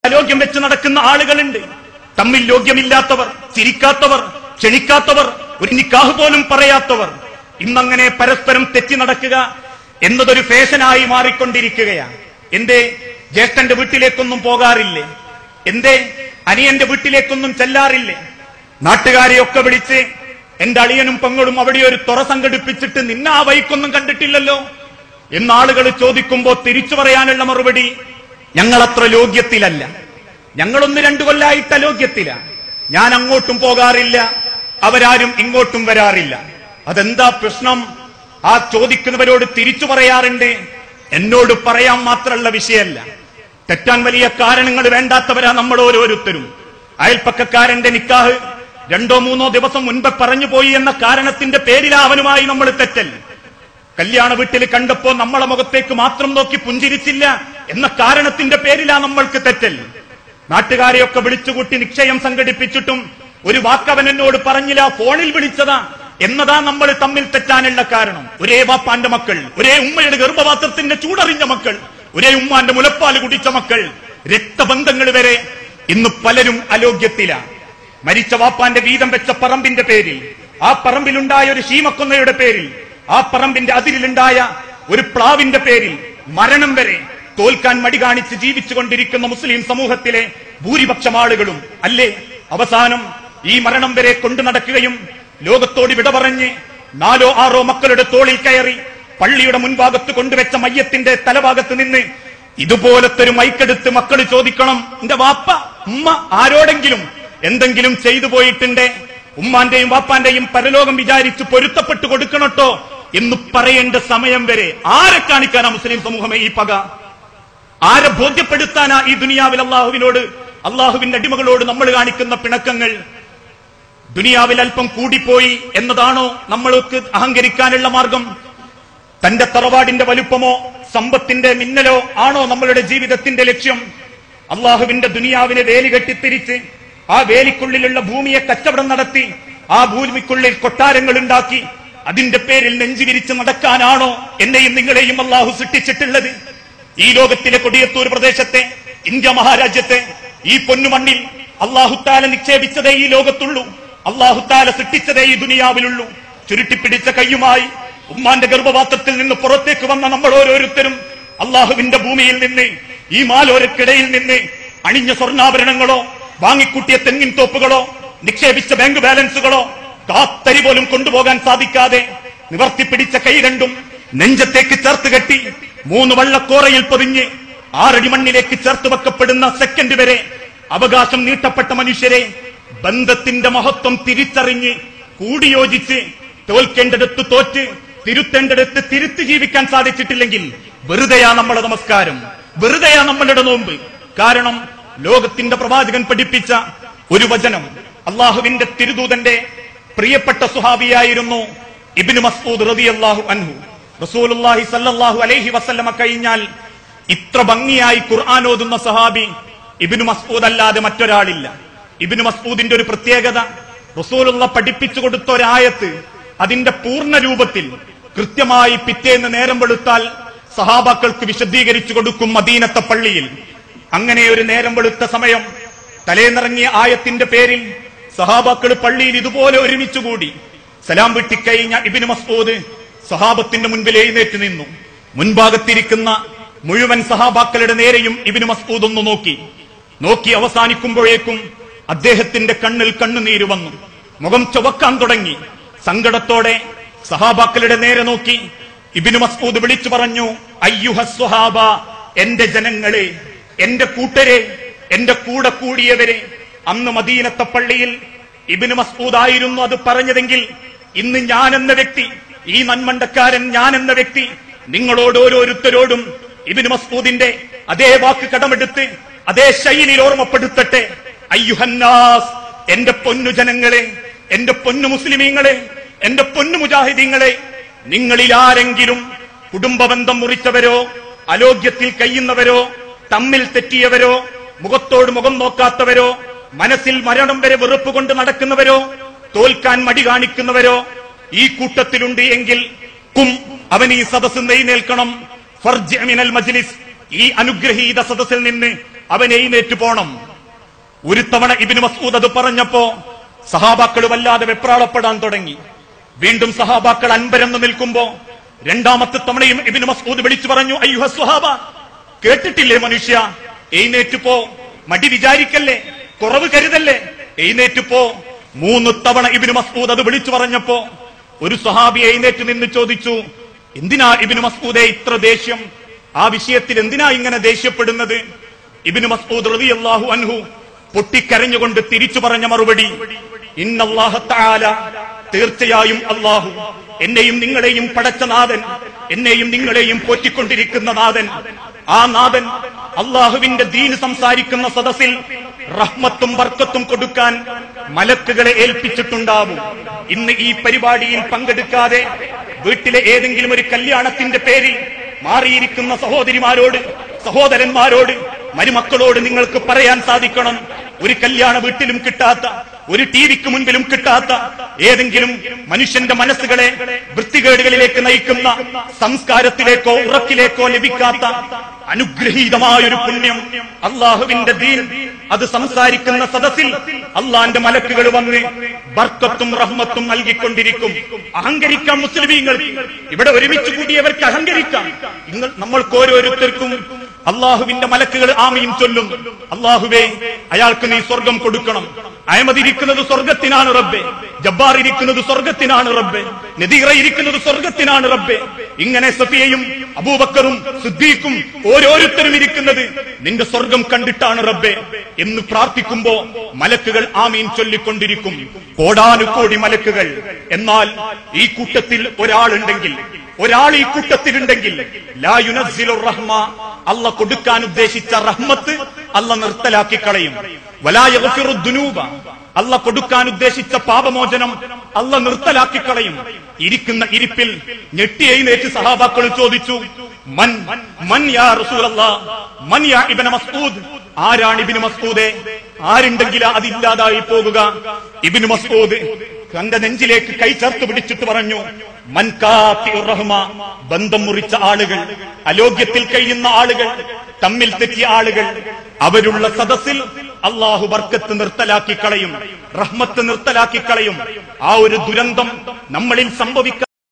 അലോഗ്യം വെച്ച് നടക്കുന്ന ആളുകളുണ്ട് തമ്മിൽ യോഗ്യമില്ലാത്തവർ ചിരിക്കാത്തവർ ക്ഷണിക്കാത്തവർ ഒരു നിക്കാഹ് പോലും പറയാത്തവർ ഇന്നങ്ങനെ പരസ്പരം തെറ്റി നടക്കുക എന്നതൊരു ഫാഷനായി മാറിക്കൊണ്ടിരിക്കുകയാണ് എന്തേ ജ്യേഷ്ഠന്റെ വീട്ടിലേക്കൊന്നും പോകാറില്ലേ എന്തേ അനിയന്റെ വീട്ടിലേക്കൊന്നും ചെല്ലാറില്ലേ നാട്ടുകാരെയൊക്കെ വിളിച്ച് എന്റെ അളിയനും പെങ്ങളും അവിടെ ഒരു തുറ സംഘടിപ്പിച്ചിട്ട് നിന്നെ ആ വൈക്കൊന്നും കണ്ടിട്ടില്ലല്ലോ എന്നാളുകൾ ചോദിക്കുമ്പോ തിരിച്ചു പറയാനുള്ള മറുപടി ഞങ്ങളത്ര ലോഗ്യത്തിലല്ല ഞങ്ങളൊന്ന് രണ്ടു കൊല്ലായിട്ട് അലോഗ്യത്തില ഞാൻ അങ്ങോട്ടും പോകാറില്ല അവരാരും ഇങ്ങോട്ടും വരാറില്ല അതെന്താ പ്രശ്നം ആ ചോദിക്കുന്നവരോട് തിരിച്ചു പറയാറുണ്ട് എന്നോട് പറയാൻ മാത്രമുള്ള വിഷയമല്ല തെറ്റാൻ വലിയ കാരണങ്ങൾ വേണ്ടാത്തവരാ നമ്മൾ ഓരോരുത്തരും അയൽപ്പക്കക്കാരന്റെ നിക്കാഹ് രണ്ടോ മൂന്നോ ദിവസം മുൻപ് പറഞ്ഞു പോയി എന്ന കാരണത്തിന്റെ പേരിലാ അവനുമായി നമ്മൾ തെറ്റൽ കല്യാണ വീട്ടിൽ കണ്ടപ്പോ നമ്മളെ മുഖത്തേക്ക് മാത്രം നോക്കി പുഞ്ചിരിച്ചില്ല എന്ന കാരണത്തിന്റെ പേരിലാ നമ്മൾക്ക് തെറ്റൽ നാട്ടുകാരെയൊക്കെ വിളിച്ചുകൂട്ടി നിക്ഷയം സംഘടിപ്പിച്ചിട്ടും ഒരു വാക്കവൻ എന്നോട് പറഞ്ഞില്ല ഫോണിൽ വിളിച്ചതാ എന്നതാ നമ്മൾ തമ്മിൽ തെറ്റാനുള്ള കാരണം ഒരേ വാപ്പാന്റെ മക്കൾ ഒരേ ഉമ്മയുടെ ഗർഭപാത്രത്തിന്റെ ചൂടറിഞ്ഞ മക്കൾ ഒരേ ഉമ്മാന്റെ മുലപ്പാൽ കുടിച്ച മക്കൾ രക്തബന്ധങ്ങൾ വരെ ഇന്ന് പലരും അലോഗ്യത്തിലാണ് മരിച്ച വാപ്പാന്റെ വീതം വെച്ച പറമ്പിന്റെ പേരിൽ ആ പറമ്പിലുണ്ടായ ഒരു ശീമക്കൊന്നയുടെ പേരിൽ ആ പറമ്പിന്റെ അതിരിലുണ്ടായ ഒരു പ്ലാവിന്റെ പേരിൽ മരണം വരെ തോൽക്കാൻ മടി കാണിച്ച് ജീവിച്ചുകൊണ്ടിരിക്കുന്ന മുസ്ലിം സമൂഹത്തിലെ ഭൂരിപക്ഷം ആളുകളും അല്ലേ അവസാനം ഈ മരണം വരെ കൊണ്ടു നടക്കുകയും ലോകത്തോട് വിട പറഞ്ഞ് നാലോ ആറോ മക്കളുടെ തോളിൽ കയറി പള്ളിയുടെ മുൻഭാഗത്ത് കൊണ്ടുവച്ച മയ്യത്തിന്റെ തലഭാഗത്ത് നിന്ന് ഇതുപോലത്തെ ഒരു മൈക്കെടുത്ത് മക്കൾ ചോദിക്കണം എന്റെ വാപ്പ ഉമ്മ ആരോടെങ്കിലും എന്തെങ്കിലും ചെയ്തു പോയിട്ടുണ്ട് ഉമ്മാന്റെയും വാപ്പാന്റെയും പരലോകം വിചാരിച്ച് പൊരുത്തപ്പെട്ടു കൊടുക്കണട്ടോ എന്ന് പറയേണ്ട സമയം വരെ ആരെ കാണിക്കാനാ മുസ്ലിം സമൂഹമേ ഈ പക ആരെ ബോധ്യപ്പെടുത്താനാ ഈ ദുനിയാവിൽ അള്ളാഹുവിനോട് അള്ളാഹുവിന്റെ അടിമകളോട് നമ്മൾ കാണിക്കുന്ന പിണക്കങ്ങൾ ദുനിയാവിൽ അല്പം കൂടിപ്പോയി എന്നതാണോ നമ്മൾക്ക് അഹങ്കരിക്കാനുള്ള മാർഗം തന്റെ തറവാടിന്റെ വലുപ്പമോ സമ്പത്തിന്റെ മിന്നലോ ആണോ നമ്മളുടെ ജീവിതത്തിന്റെ ലക്ഷ്യം അള്ളാഹുവിന്റെ ദുനിയാവിനെ വേലി കെട്ടിത്തിരിച്ച് ആ വേലിക്കുള്ളിലുള്ള ഭൂമിയെ കച്ചവടം നടത്തി ആ ഭൂമിക്കുള്ളിൽ കൊട്ടാരങ്ങൾ ഉണ്ടാക്കി അതിന്റെ പേരിൽ നെഞ്ചുവിരിച്ച് നടക്കാനാണോ എന്നെയും നിങ്ങളെയും അള്ളാഹു സൃഷ്ടിച്ചിട്ടുള്ളത് ഈ ലോകത്തിലെ കൊടിയത്തൂർ പ്രദേശത്തെ ഇന്ത്യ മഹാരാജ്യത്തെ ഈ പൊന്നുമണ്ണിൽ അള്ളാഹുത്താല നിക്ഷേപിച്ചതേ ഈ ലോകത്തുള്ളൂ അള്ളാഹുത്താല സൃഷ്ടിച്ചതേ ഈ ദുനിയാവിലുള്ളൂ ചുരുട്ടിപ്പിടിച്ച കയ്യുമായി ഉമ്മാന്റെ ഗർഭപാത്രത്തിൽ നിന്ന് പുറത്തേക്ക് വന്ന നമ്മൾ ഓരോരുത്തരും അള്ളാഹുവിന്റെ ഭൂമിയിൽ നിന്ന് ഈ മാലോരക്കിടയിൽ നിന്ന് അണിഞ്ഞ സ്വർണ്ണാഭരണങ്ങളോ വാങ്ങിക്കൂട്ടിയ തെങ്ങിൻ തോപ്പുകളോ നിക്ഷേപിച്ച ബാങ്ക് ബാലൻസുകളോ കാത്തരി പോലും കൊണ്ടുപോകാൻ സാധിക്കാതെ നിവർത്തിപ്പിടിച്ച കൈ രണ്ടും നെഞ്ചത്തേക്ക് ചേർത്ത് കെട്ടി മൂന്ന് വള്ളക്കോറയിൽ പൊതിഞ്ഞ് ആറടി മണ്ണിലേക്ക് ചേർത്ത് വെക്കപ്പെടുന്ന സെക്കൻഡ് വരെ അവകാശം നീട്ടപ്പെട്ട മനുഷ്യരെ ബന്ധത്തിന്റെ മഹത്വം തിരിച്ചറിഞ്ഞ് കൂടിയോജിച്ച് തോൽക്കേണ്ടടുത്ത് തോറ്റ് തിരുത്തേണ്ടടുത്ത് തിരുത്തി ജീവിക്കാൻ സാധിച്ചിട്ടില്ലെങ്കിൽ വെറുതെയാ നമ്മളെ നമസ്കാരം വെറുതെയാ നമ്മളുടെ നോമ്പ് കാരണം ലോകത്തിന്റെ പ്രവാചകൻ പഠിപ്പിച്ച ഒരു വചനം അള്ളാഹുവിന്റെ തിരുദൂതന്റെ പ്രിയപ്പെട്ട സുഹാബിയായിരുന്നു ഇബിന് മസ്ഊദ് റളിയല്ലാഹു അൻഹു റസൂലുള്ളാഹി സല്ലല്ലാഹു അലൈഹി വസല്ലമ കഴിഞ്ഞാൽ ഇത്ര ഭംഗിയായി ഖുർആൻ ഓതുന്ന സഹാബി ഇബിന് മസ്ഊദ് അല്ലാതെ മറ്റൊരാളില്ല ഇബിന് മസ്ഊദിന്റെ ഒരു പ്രത്യേകത റസൂലുള്ള പഠിപ്പിച്ചു കൊടുത്ത ഒരായത്ത് അതിന്റെ പൂർണ്ണ രൂപത്തിൽ കൃത്യമായി പിറ്റേന്ന് നേരം വെളുത്താൽ സഹാബാക്കൾക്ക് വിശദീകരിച്ചു കൊടുക്കും മദീനത്തെ പള്ളിയിൽ അങ്ങനെ ഒരു നേരം വെളുത്ത സമയം തലേന്നിറങ്ങിയ ആയത്തിന്റെ പേരിൽ സഹാബാക്കൾ പള്ളിയിൽ ഇതുപോലെ ഒരുമിച്ചുകൂടി സലാം വിട്ടിക്കഴിഞ്ഞ ഇബിന് മസ്ഊദ് സഹാബത്തിന്റെ മുൻപിൽ എഴുന്നേറ്റ് നിന്നു മുൻഭാഗത്തിരിക്കുന്ന മുഴുവൻ സഹാബാക്കളുടെ നേരെയും ഇബിന് മസ്ഊദ് ഒന്ന് നോക്കി നോക്കി അവസാനിക്കുമ്പോഴേക്കും അദ്ദേഹത്തിന്റെ കണ്ണിൽ കണ്ണുനീര് വന്നു മുഖം ചുവക്കാൻ തുടങ്ങി സങ്കടത്തോടെ സഹാബാക്കളുടെ നേരെ നോക്കി ഇബിന് മസ്ഊദ് വിളിച്ചു പറഞ്ഞു അയ്യുഹ സ്വഹാബ എന്റെ ജനങ്ങളെ എന്റെ കൂട്ടരെ എന്റെ കൂടെ കൂടിയവരെ അന്ന് മദീനത്തെ പള്ളിയിൽ ഇബിന് മസ്ഊദ് ആയിരുന്നു അത് പറഞ്ഞതെങ്കിൽ ഇന്ന് ഞാൻ എന്ന വ്യക്തി ഈ നന്മണ്ടക്കാരൻ ഞാൻ എന്ന വ്യക്തി നിങ്ങളോട് ഓരോരുത്തരോടും ഇബിന് മസ്ഊദിന്റെ അതേ വാക്ക് കടമെടുത്ത് അതേ ശൈലിയിൽ ഓർമ്മപ്പെടുത്തട്ടെ അയ്യുഹന്നാസ് എന്റെ പൊന്നു ജനങ്ങളെ എന്റെ പൊന്നു മുസ്ലിമീങ്ങളെ എന്റെ പൊന്നു മുജാഹിദീങ്ങളെ നിങ്ങളിൽ ആരെങ്കിലും കുടുംബബന്ധം മുറിച്ചവരോ അലോഗ്യത്തിൽ കഴിയുന്നവരോ തമ്മിൽ തെറ്റിയവരോ മുഖത്തോട് മുഖം നോക്കാത്തവരോ മനസ്സിൽ മരണം വരെ വെറുപ്പ് കൊണ്ട് നടക്കുന്നവരോ തോൽക്കാൻ മടി കാണിക്കുന്നവരോ ഈ കൂട്ടത്തിലുണ്ട് എങ്കിൽ കും അവൻ ഈ സദസ് നെയ്നേൽക്കണം ഫർജ് മിനൽ മജ്ലിസ് ഈ അനുഗ്രഹീത സദസ്സിൽ നിന്ന് അവൻ എഴുന്നേറ്റ് പോണം ഒരു തവണ ഇബിന് മസൂദ് അത് പറഞ്ഞപ്പോ സഹാബാക്കൾ വല്ലാതെ വെപ്രാളപ്പെടാൻ തുടങ്ങി വീണ്ടും സഹാബാക്കൾ അൻപരന്ന് നിൽക്കുമ്പോ രണ്ടാമത്തെ തവണയും ഇബിന് മസൂദ് വിളിച്ചു പറഞ്ഞു അയ്യുഹ സുഹാബ കേട്ടിട്ടില്ലേ മനുഷ്യ എഴുന്നേറ്റ് പോ മടി വിചാരിക്കല്ലേ കുറവ് കരുതല്ലേ എഴുന്നേറ്റ് പോ മൂന്ന് തവണ ഇബിന് മസൂദ് അത് വിളിച്ചു പറഞ്ഞപ്പോ ഒരു സ്വഹാബി എഴുന്നേറ്റ് നിന്ന് ചോദിച്ചു എന്തിനാ ഇബിന് മസൂദെ ഇത്ര ദേഷ്യം ആ വിഷയത്തിൽ എന്തിനാ ഇങ്ങനെ ദേഷ്യപ്പെടുന്നത് ഇബിന് മസൂദ് റളിയല്ലാഹു അൻഹു പൊട്ടിക്കരഞ്ഞുകൊണ്ട് തിരിച്ചു പറഞ്ഞ മറുപടി ഇന്നല്ലാഹ തആല തീർച്ചയായും അള്ളാഹു എന്നെയും നിങ്ങളെയും പടച്ച നാഥൻ എന്നെയും നിങ്ങളെയും പോറ്റിക്കൊണ്ടിരിക്കുന്ന നാഥൻ ആ നാഥൻ അള്ളാഹുവിന്റെ ദീന് സംസാരിക്കുന്ന സദസ്സിൽ റഹ്മത്തും ബർക്കത്തും കൊടുക്കാൻ മലക്കുകളെ ഏൽപ്പിച്ചിട്ടുണ്ടാവും ഇന്ന് ഈ പരിപാടിയിൽ പങ്കെടുക്കാതെ വീട്ടിലെ ഏതെങ്കിലും ഒരു കല്യാണത്തിന്റെ പേരിൽ മാറിയിരിക്കുന്ന സഹോദരിമാരോട് സഹോദരന്മാരോട് മരുമക്കളോട് നിങ്ങൾക്ക് പറയാൻ സാധിക്കണം ഒരു കല്യാണ വീട്ടിലും കിട്ടാത്ത ഒരു ടി വിക്ക് മുൻപിലും കിട്ടാത്ത ഏതെങ്കിലും മനുഷ്യന്റെ മനസ്സുകളെ വൃത്തികേടുകളിലേക്ക് നയിക്കുന്ന സംസ്കാരത്തിലേക്കോ ഉറക്കിലേക്കോ ലഭിക്കാത്ത അനുഗ്രഹീതമായൊരു പുണ്യം അള്ളാഹുവിന്റെ ദീൻ അത് സംസാരിക്കുന്ന സദസ്സിൽ അള്ളാന്റെ മലക്കുകൾ വന്ന് ബർക്കത്തും റഹ്മത്തും നൽകിക്കൊണ്ടിരിക്കും അഹങ്കരിക്കാം മുസ്ലിമീങ്ങൾക്ക് ഇവിടെ ഒരുമിച്ച് കൂടിയവർക്ക് അഹങ്കരിക്കാം നിങ്ങൾ നമ്മൾക്ക് ഓരോരുത്തർക്കും അള്ളാഹുവിന്റെ മലക്കുകൾ ആമയും ചൊല്ലും അള്ളാഹുവേ അയാൾക്ക് നീ സ്വർഗം കൊടുക്കണം അഹമ്മദ് ഇരിക്കുന്നത് സ്വർഗത്തിനാണ് റബ്ബെ ജബ്ബാർ ഇരിക്കുന്നത് സ്വർഗത്തിനാണ് റബ്ബെ നദീറ ഇരിക്കുന്നത് സ്വർഗത്തിനാണ് റബ്ബെ ഇങ്ങനെ സഫിയയും അബൂബക്കറും സിദ്ദീഖും ഓരോരുത്തരും ഇരിക്കുന്നത് നിന്റെ സ്വർഗം കണ്ടിട്ടാണ് റബ്ബെ എന്ന് പ്രാർത്ഥിക്കുമ്പോ മലക്കുകൾ ആമീൻ ചൊല്ലിക്കൊണ്ടിരിക്കും കോടാനുകോടി മലക്കുകൾ എന്നാൽ ഈ കൂട്ടത്തിൽ ഒരാളുണ്ടെങ്കിൽ ഒരാൾ ഈ കൂട്ടത്തിലുണ്ടെങ്കിൽ ലാ യുനസ്സിലു റഹ്മ അല്ല കൊടുക്കാൻ ഉദ്ദേശിച്ച റഹ്മത്ത് അല്ല നിർത്തലാക്കി കളയും വലാ യഗ്ഫിറു ദുനൂബ അല്ല കൊടുക്കാൻ ഉദ്ദേശിച്ച പാപമോചനം അല്ല നിർത്തലാക്കി കളയും ഇരിക്കുന്ന ഇരിപ്പിൽ ഞെട്ടി എഴുന്നേറ്റ് സഹാബാക്കൾ ചോദിച്ചു മൻ മൻ യാ റസൂലല്ലാ മൻ യാ ഇബ്നു മസ്ഊദ് ആരാണ് ഇബ്നു മസ്ഊദെ ആരുണ്ടെങ്കിൽ അതില്ലാതായി പോകുക ഇബ്നു മസ്ഊദ് തന്റെ നെഞ്ചിലേക്ക് കൈ ചേർത്ത് പിടിച്ചിട്ട് പറഞ്ഞു മൻകാത്തി റഹ്മ ബന്ധം മുറിച്ച ആളുകൾ അലോഗ്യത്തിൽ കഴിയുന്ന ആളുകൾ തമ്മിൽ തെറ്റിയ ആളുകൾ അവരുള്ള സദസ്സിൽ അള്ളാഹു ബർക്കത്ത് നിർത്തലാക്കി കളയും റഹ്മത്ത് നിർത്തലാക്കി കളയും ആ ഒരു ദുരന്തം നമ്മളിൽ സംഭവിക്കാൻ